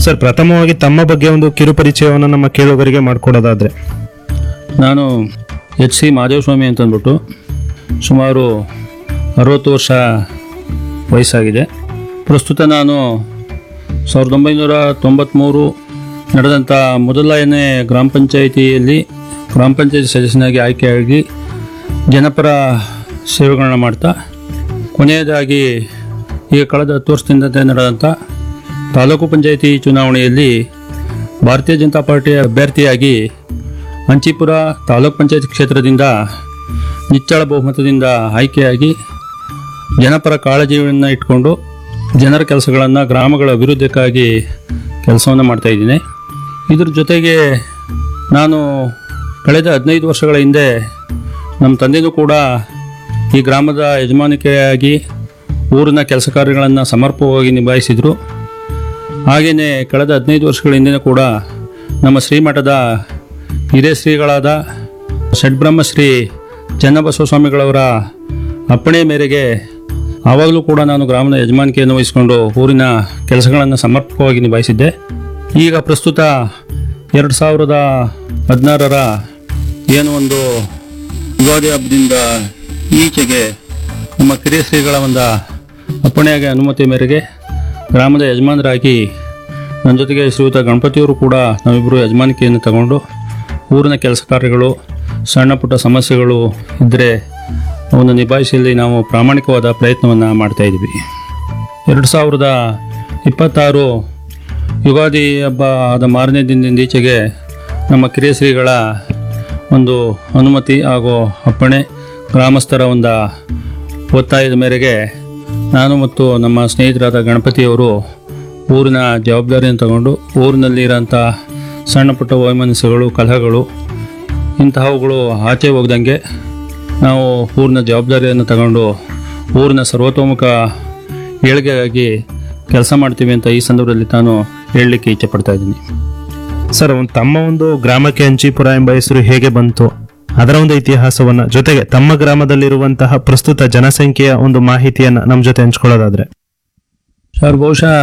sir ಪ್ರಥಮವಾಗಿ ತಮ್ಮ ಬಗ್ಗೆ ಒಂದು ಕಿರು ಪರಿಚಯವನ್ನು ನಮ್ಮ ಕೇಳುಗರಿಗೆ ಮಾಡಿಕೊಡೋದಾದ್ರೆ ನಾನು ಎಚ್ ಸಿ ಮಾದೇವಸ್ವಾಮಿ ಅಂತ ಅಂದ್ಬಿಟ್ಟು ಸುಮಾರು ಅರವತ್ತು ವರ್ಷ ವಯಸ್ಸಾಗಿದೆ ಪ್ರಸ್ತುತ ನಾನು ಸಾವಿರದ ಒಂಬೈನೂರ ತೊಂಬತ್ತ್ಮೂರು ನಡೆದಂಥ ಮೊದಲನೇ ಗ್ರಾಮ ಪಂಚಾಯಿತಿಯಲ್ಲಿ ಗ್ರಾಮ ಪಂಚಾಯತಿ ಸದಸ್ಯನಾಗಿ ಆಯ್ಕೆಯಾಗಿ ಜನಪರ ಸೇವೆಗಳನ್ನ ಮಾಡ್ತಾ ಕೊನೆಯದಾಗಿ ಈಗ ಕಳೆದ ಹತ್ತು ವರ್ಷದಿಂದ ನಡೆದಂಥ ತಾಲೂಕು ಪಂಚಾಯಿತಿ ಚುನಾವಣೆಯಲ್ಲಿ ಭಾರತೀಯ ಜನತಾ ಪಾರ್ಟಿಯ ಅಭ್ಯರ್ಥಿಯಾಗಿ ಅಂಚಿಪುರ ತಾಲೂಕ್ ಪಂಚಾಯತ್ ಕ್ಷೇತ್ರದಿಂದ ನಿಚ್ಚಳ ಬಹುಮತದಿಂದ ಆಯ್ಕೆಯಾಗಿ ಜನಪರ ಕಾಳಜಿಯನ್ನು ಇಟ್ಕೊಂಡು ಜನರ ಕೆಲಸಗಳನ್ನು ಗ್ರಾಮಗಳ ಅಭಿವೃದ್ಧಿಕ್ಕಾಗಿ ಕೆಲಸವನ್ನು ಮಾಡ್ತಾ ಇದ್ದೀನಿ ಇದ್ರ ಜೊತೆಗೆ ನಾನು ಕಳೆದ ಹದಿನೈದು ವರ್ಷಗಳ ಹಿಂದೆ ನಮ್ಮ ತಂದೆಯೂ ಕೂಡ ಈ ಗ್ರಾಮದ ಯಜಮಾನಿಕೆಯಾಗಿ ಊರಿನ ಕೆಲಸ ಕಾರ್ಯಗಳನ್ನು ಸಮರ್ಪಕವಾಗಿ ನಿಭಾಯಿಸಿದರು ಹಾಗೆಯೇ ಕಳೆದ ಹದಿನೈದು ವರ್ಷಗಳ ಹಿಂದಿನ ಕೂಡ ನಮ್ಮ ಶ್ರೀಮಠದ ಹಿರಿಯ ಶ್ರೀಗಳಾದ ಷಡ್ಬ್ರಹ್ಮಶ್ರೀ ಚನ್ನಬಸವ ಸ್ವಾಮಿಗಳವರ ಅಪ್ಪಣೆ ಮೇರೆಗೆ ಆವಾಗಲೂ ಕೂಡ ನಾನು ಗ್ರಾಮದ ಯಜಮಾನಿಕೆಯನ್ನು ವಹಿಸಿಕೊಂಡು ಊರಿನ ಕೆಲಸಗಳನ್ನು ಸಮರ್ಪಕವಾಗಿ ನಿಭಾಯಿಸಿದ್ದೆ ಈಗ ಪ್ರಸ್ತುತ ಎರಡು ಸಾವಿರದ ಹದಿನಾರರ ಏನು ಒಂದು ಯುಗಾದಿ ಹಬ್ಬದಿಂದ ಈಚೆಗೆ ನಮ್ಮ ಕಿರಿಯ ಶ್ರೀಗಳ ಒಂದು ಅಪ್ಪಣೆಯಾಗಿ ಅನುಮತಿ ಮೇರೆಗೆ ಗ್ರಾಮದ ಯಜಮಾನರಾಗಿ ನನ್ನ ಜೊತೆಗೆ ಶ್ರೀಯುತ ಗಣಪತಿಯವರು ಕೂಡ ನಾವಿಬ್ಬರು ಯಜಮಾನಿಕೆಯನ್ನು ತಗೊಂಡು ಊರಿನ ಕೆಲಸ ಕಾರ್ಯಗಳು ಸಣ್ಣ ಪುಟ್ಟ ಸಮಸ್ಯೆಗಳು ಇದ್ದರೆ ಅವನ್ನು ನಿಭಾಯಿಸಲಿ ನಾವು ಪ್ರಾಮಾಣಿಕವಾದ ಪ್ರಯತ್ನವನ್ನು ಮಾಡ್ತಾ ಇದ್ವಿ ಎರಡು ಸಾವಿರದ ಇಪ್ಪತ್ತಾರು ಯುಗಾದಿ ಹಬ್ಬ ಆದ ಮಾರನೇ ದಿನದಿಂದ ಈಚೆಗೆ ನಮ್ಮ ಕಿರಿಯ ಶ್ರೀಗಳ ಒಂದು ಅನುಮತಿ ಹಾಗೂ ಅಪ್ಪಣೆ ಗ್ರಾಮಸ್ಥರ ಒಂದು ಒತ್ತಾಯದ ಮೇರೆಗೆ ನಾನು ಮತ್ತು ನಮ್ಮ ಸ್ನೇಹಿತರಾದ ಗಣಪತಿಯವರು ಊರಿನ ಜವಾಬ್ದಾರಿಯನ್ನು ತಗೊಂಡು ಊರಿನಲ್ಲಿ ಇರೋಂಥ ಸಣ್ಣ ಪುಟ್ಟ ವೈಮನಸ್ಸುಗಳು ಕಲಹಗಳು ಇಂತಹವುಗಳು ಆಚೆ ಹೋಗ್ದಂಗೆ ನಾವು ಊರಿನ ಜವಾಬ್ದಾರಿಯನ್ನು ತಗೊಂಡು ಊರಿನ ಸರ್ವತೋಮುಖ ಏಳಿಗೆಗಾಗಿ ಕೆಲಸ ಮಾಡ್ತೀವಿ ಅಂತ ಈ ಸಂದರ್ಭದಲ್ಲಿ ನಾನು ಹೇಳಲಿಕ್ಕೆ ಇಚ್ಛೆ ಪಡ್ತಾ ಇದ್ದೀನಿ ಸರ್ ಒಂದು ತಮ್ಮ ಒಂದು ಗ್ರಾಮಕ್ಕೆ ಅಂಚಿಪುರ ಎಂಬ ಹೆಸರು ಹೇಗೆ ಬಂತು ಅದರ ಒಂದು ಇತಿಹಾಸವನ್ನ ಜೊತೆಗೆ ತಮ್ಮ ಗ್ರಾಮದಲ್ಲಿರುವಂತಹ ಪ್ರಸ್ತುತ ಜನಸಂಖ್ಯೆಯ ಒಂದು ಮಾಹಿತಿಯನ್ನ ನಮ್ಮ ಜೊತೆ ಹಂಚ್ಕೊಳ್ಳೋದಾದ್ರೆ ಸರ್ ಬಹುಶಃ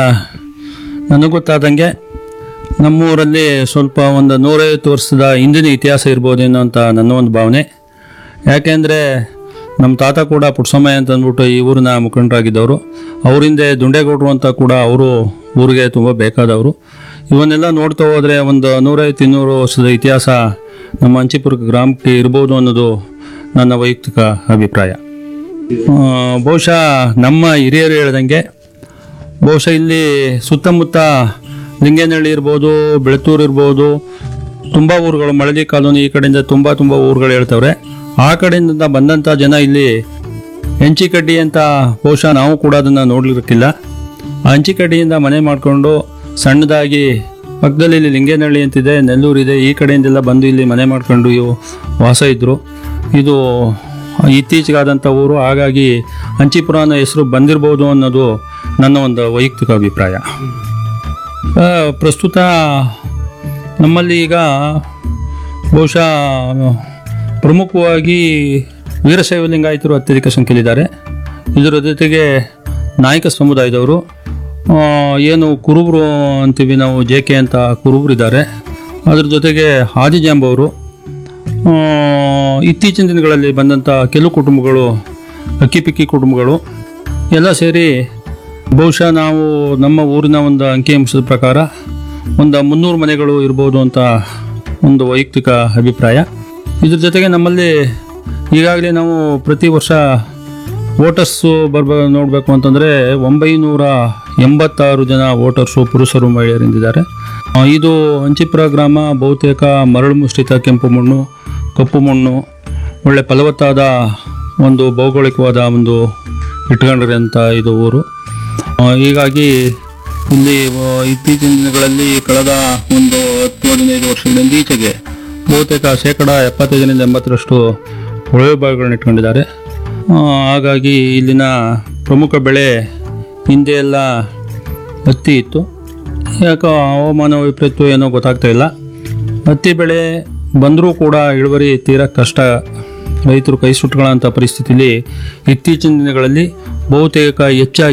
ನನಗೆ ಗೊತ್ತಾದಂಗೆ ನಮ್ಮೂರಲ್ಲಿ ಸ್ವಲ್ಪ ಒಂದು ನೂರೈವತ್ತು ವರ್ಷದ ಹಿಂದಿನ ಇತಿಹಾಸ ಇರ್ಬೋದೇನೋ ಅಂತ ನನ್ನ ಒಂದು ಭಾವನೆ ಯಾಕೆಂದರೆ ನಮ್ಮ ತಾತ ಕೂಡ ಪುಟ್ಸಮಯ್ಯ ಅಂತ ಅಂದ್ಬಿಟ್ಟು ಈ ಊರಿನ ಮುಖಂಡರಾಗಿದ್ದವರು ಅವರಿಂದೆ ದುಂಡೇಗೌಡರು ಅಂತ ಕೂಡ ಅವರು ಊರಿಗೆ ತುಂಬ ಬೇಕಾದವರು ಇವನ್ನೆಲ್ಲ ನೋಡ್ತಾ ಹೋದರೆ ಒಂದು ನೂರೈವತ್ತು ಇನ್ನೂರು ವರ್ಷದ ಇತಿಹಾಸ ನಮ್ಮ ಅಂಚಿಪುರ ಗ್ರಾಮಕ್ಕೆ ಇರ್ಬೋದು ಅನ್ನೋದು ನನ್ನ ವೈಯಕ್ತಿಕ ಅಭಿಪ್ರಾಯ ಆ, ಬಹುಶಃ ನಮ್ಮ ಹಿರಿಯರು ಹೇಳ್ದಂಗೆ ಬಹುಶಃ ಇಲ್ಲಿ ಸುತ್ತಮುತ್ತ ಲಿಂಗೇನಹಳ್ಳಿ ಇರ್ಬೋದು ಬೆಳತೂರು ಇರ್ಬೋದು ತುಂಬ ಊರುಗಳು ಮಳಲಿ ಕಾಲೋನಿ ಈ ಕಡೆಯಿಂದ ತುಂಬ ತುಂಬ ಊರುಗಳು ಹೇಳ್ತವ್ರೆ ಆ ಕಡೆಯಿಂದ ಬಂದಂಥ ಜನ ಇಲ್ಲಿ ಹೆಂಚಿಕಡ್ಡಿ ಅಂತ ಬಹುಶಃ ನಾವು ಕೂಡ ಅದನ್ನು ನೋಡ್ಲಿಕ್ಕಿಲ್ಲ ಆ ಹಂಚಿಕಡ್ಡಿಯಿಂದ ಮನೆ ಮಾಡಿಕೊಂಡು ಸಣ್ಣದಾಗಿ ಪಕ್ಕದಲ್ಲಿ ಇಲ್ಲಿ ಲಿಂಗೇನಹಳ್ಳಿ ಅಂತಿದೆ ನೆಲ್ಲೂರಿದೆ ಈ ಕಡೆಯಿಂದೆಲ್ಲ ಬಂದು ಇಲ್ಲಿ ಮನೆ ಮಾಡ್ಕೊಂಡು ಇವು ವಾಸ ಇದ್ದರು ಇದು ಇತ್ತೀಚೆಗಾದಂಥ ಊರು ಹಾಗಾಗಿ ಹಂಚಿಪುರ ಅನ್ನೋ ಹೆಸರು ಬಂದಿರ್ಬೋದು ಅನ್ನೋದು ನನ್ನ ಒಂದು ವೈಯಕ್ತಿಕ ಅಭಿಪ್ರಾಯ ಆ, ಪ್ರಸ್ತುತ ನಮ್ಮಲ್ಲಿ ಈಗ ಬಹುಶಃ ಪ್ರಮುಖವಾಗಿ ವೀರಶೈವ ಲಿಂಗಾಯತರು ಅತ್ಯಧಿಕ ಸಂಖ್ಯೆಯಲ್ಲಿದ್ದಾರೆ ಇದರ ಜೊತೆಗೆ ನಾಯಕ ಸಮುದಾಯದವರು ಆ, ಏನು ಕುರುಬರು ಅಂತೀವಿ ನಾವು ಜೆ ಕೆ ಅಂತ ಕುರುಬರು ಇದ್ದಾರೆ ಅದ್ರ ಜೊತೆಗೆ ಆದಿಜಾಂಬವರು ಆ, ಇತ್ತೀಚಿನ ದಿನಗಳಲ್ಲಿ ಬಂದಂಥ ಕೆಲವು ಕುಟುಂಬಗಳು ಅಕ್ಕಿಪಿಕ್ಕಿ ಕುಟುಂಬಗಳು ಎಲ್ಲ ಸೇರಿ ಬಹುಶಃ ನಾವು ನಮ್ಮ ಊರಿನ ಒಂದು ಅಂಕಿಅಂಶದ ಪ್ರಕಾರ ಒಂದು ಮುನ್ನೂರು ಮನೆಗಳು ಇರ್ಬೋದು ಅಂತ ಒಂದು ವೈಯಕ್ತಿಕ ಅಭಿಪ್ರಾಯ ಇದ್ರ ಜೊತೆಗೆ ನಮ್ಮಲ್ಲಿ ಈಗಾಗಲೇ ನಾವು ಪ್ರತಿ ವರ್ಷ ವೋಟರ್ಸು ಬರ್ಬ ನೋಡಬೇಕು ಅಂತಂದರೆ ಒಂಬೈನೂರ ಎಂಬತ್ತಾರು ಜನ ವೋಟರ್ಸು ಪುರುಷರು ಮಹಿಳೆಯರಿಂದಿದ್ದಾರೆ ಆ, ಇದು ಹಂಚಿಪುರ ಗ್ರಾಮ ಬಹುತೇಕ ಮರಳು ಮಿಶ್ರಿತ ಕೆಂಪು ಮಣ್ಣು ಕಪ್ಪು ಮಣ್ಣು ಒಳ್ಳೆ ಫಲವತ್ತಾದ ಒಂದು ಭೌಗೋಳಿಕವಾದ ಒಂದು ಇಟ್ಕೊಂಡಿರೋಂಥ ಇದು ಊರು ಆ, ಹೀಗಾಗಿ ಇಲ್ಲಿ ಆ, ಇತ್ತೀಚಿನ ದಿನಗಳಲ್ಲಿ ಕಳೆದ ಒಂದು ಹತ್ತು ಹದಿನೈದು ವರ್ಷಗಳಿಂದ ಈಚೆಗೆ ಬಹುತೇಕ ಶೇಕಡ ಎಪ್ಪತ್ತೈದರಿಂದ ಎಂಬತ್ತರಷ್ಟು ಕೊಳವೆ ಬಾವಿಗಳನ್ನ ಇಟ್ಕೊಂಡಿದ್ದಾರೆ ಆ, ಹಾಗಾಗಿ ಇಲ್ಲಿನ ಪ್ರಮುಖ ಬೆಳೆ ಹಿಂದೆ ಎಲ್ಲ ಹತ್ತಿ ಇತ್ತು ಯಾಕೋ ಹವಾಮಾನ ವೈಪರೀತ್ಯ ಏನೋ ಗೊತ್ತಾಗ್ತಾ ಇಲ್ಲ ಹತ್ತಿ ಬೆಳೆ ಬಂದರೂ ಕೂಡ ಇಳುವರಿ ತೀರಾ ಕಷ್ಟ ರೈತರು ಕೈ ಸುಟ್ಕೊಳ್ಳೋಂಥ ಪರಿಸ್ಥಿತಿಲಿ ಇತ್ತೀಚಿನ ದಿನಗಳಲ್ಲಿ ಬಹುತೇಕ ಹೆಚ್ಚಾಗಿ